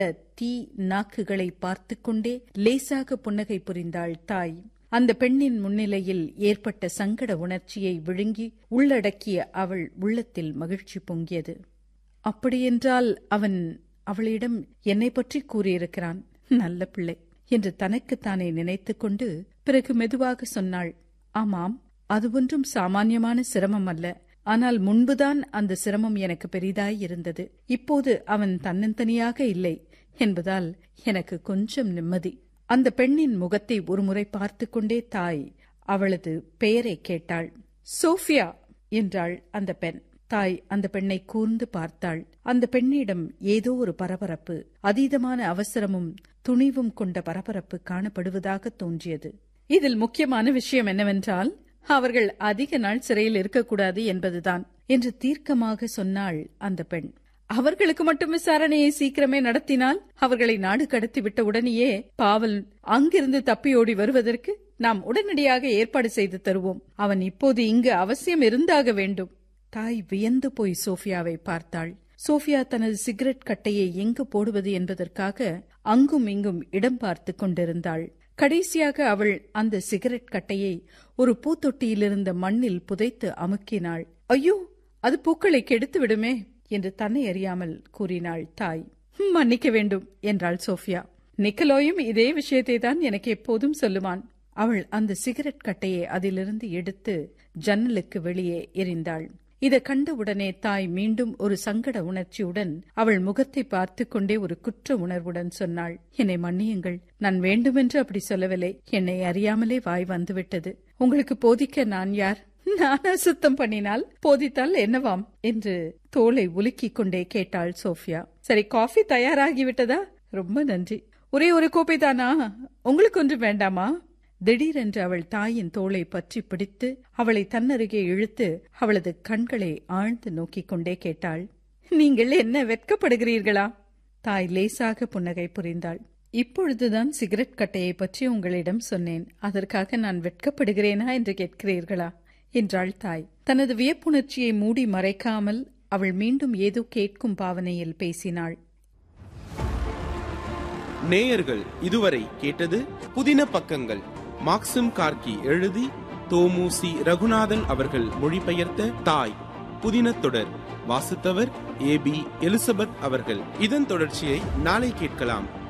தீ நாக்குகளை பார்த்து கொண்டே லேசாக புன்னகை புரிந்தாள் தாய் அந்த பெண்ணின் முன்னிலையில் ஏற்பட்ட சங்கட உணர்ச்சியை விழுங்கி உள்ளடக்கிய அவள் உள்ளத்தில் மகிழ்ச்சி பொங்கியது அப்படியென்றால் அவன் அவளிடம் என்னை பற்றி கூறியிருக்கிறான் நல்ல பிள்ளை என்று தனக்குத்தானே நினைத்துக் கொண்டு பிறகு மெதுவாக சொன்னாள் ஆமாம் அது ஒன்றும் சாமானியமான சிரமம் அல்ல ஆனால் முன்புதான் அந்த சிரமம் எனக்கு பெரிதாய் இருந்தது இப்போது அவன் தன்னந்தனியாக இல்லை என்பதால் எனக்கு கொஞ்சம் நிம்மதி அந்த பெண்ணின் முகத்தை ஒருமுறை பார்த்து கொண்டே தாய் அவளது பெயரை கேட்டாள் சோஃபியா என்றாள் அந்த பெண் தாய் அந்த பெண்ணை கூர்ந்து பார்த்தாள் அந்த பெண்ணிடம் ஏதோ ஒரு பரபரப்பு அதீதமான அவசரமும் துணிவும் கொண்ட பரபரப்பு காணப்படுவதாக தோன்றியது இதில் முக்கியமான விஷயம் என்னவென்றால் அவர்கள் அதிக நாள் சிறையில் இருக்கக்கூடாது என்பதுதான் என்று தீர்க்கமாக சொன்னாள் அந்த பெண் அவர்களுக்கு மட்டும் விசாரணையை சீக்கிரமே நடத்தினால் அவர்களை நாடு கடத்தி விட்ட உடனேயே பாவல் அங்கிருந்து தப்பியோடி வருவதற்கு நாம் உடனடியாக ஏற்பாடு செய்து தருவோம் அவன் இப்போது இங்கு அவசியம் இருந்தாக வேண்டும் தாய் வியந்து போய் சோஃபியாவை பார்த்தாள் சோஃபியா தனது சிகரெட் கட்டையை எங்கு போடுவது என்பதற்காக அங்கும் இங்கும் இடம் பார்த்து கொண்டிருந்தாள் கடைசியாக அவள் அந்த சிகரெட் கட்டையை ஒரு பூத்தொட்டியிலிருந்த மண்ணில் புதைத்து அமுக்கினாள் ஐயோ அது பூக்களை கெடுத்து விடுமே என்று தன்னை அறியாமல் கூறினாள் தாய் மன்னிக்க வேண்டும் என்றாள் சோஃபியா நிக்கலோயும் இதே விஷயத்தை தான் எனக்கு எப்போதும் சொல்லுவான் அவள் அந்த சிகரெட் கட்டையை அதிலிருந்து எடுத்து ஜன்னலுக்கு வெளியே எறிந்தாள் இதை கண்டவுடனே தாய் மீண்டும் ஒரு சங்கட உணர்ச்சியுடன் அவள் முகத்தை பார்த்து கொண்டே ஒரு குற்ற உணர்வுடன் சொன்னாள் என்னை மன்னியுங்கள் நான் வேண்டுமென்று அப்படி சொல்லவில்லை என்னை அறியாமலே வாய் வந்துவிட்டது உங்களுக்கு போதிக்க நான் யார் நான் அசுத்தம் பண்ணினால் போதித்தால் என்னவாம் என்று தோலை உலுக்கிக் கொண்டே கேட்டாள் சோஃபியா சரி காஃபி தயாராகிவிட்டதா ரொம்ப நன்றி ஒரே ஒரு கோப்பை தானா உங்களுக்கு ஒன்றும் வேண்டாமா திடீரென்று அவள் தாயின் தோளை பற்றி பிடித்து அவளை தன்னருகே இழுத்து அவளது கண்களை ஆழ்ந்து நோக்கிக் கொண்டே கேட்டாள் நீங்கள் என்ன வெட்கப்படுகிறீர்களா தாய் லேசாக புன்னகை புரிந்தாள் இப்பொழுதுதான் சிகரெட் கட்டையை பற்றி உங்களிடம் சொன்னேன் அதற்காக நான் வெட்கப்படுகிறேனா என்று கேட்கிறீர்களா என்றாள் தாய் தனது வியப்புணர்ச்சியை மூடி மறைக்காமல் அவள் மீண்டும் ஏதோ கேட்கும் பாவனையில் பேசினாள் நேயர்கள் இதுவரை கேட்டது புதின பக்கங்கள் மாக்சிம் கார்கி எழுதி தோமுசி ரகுநாதன் அவர்கள் மொழிபெயர்த்த தாய் புதின தொடர் வாசித்தவர் ஏ பி எலிசபெத் அவர்கள் இதன் தொடர்ச்சியை நாளை கேட்கலாம்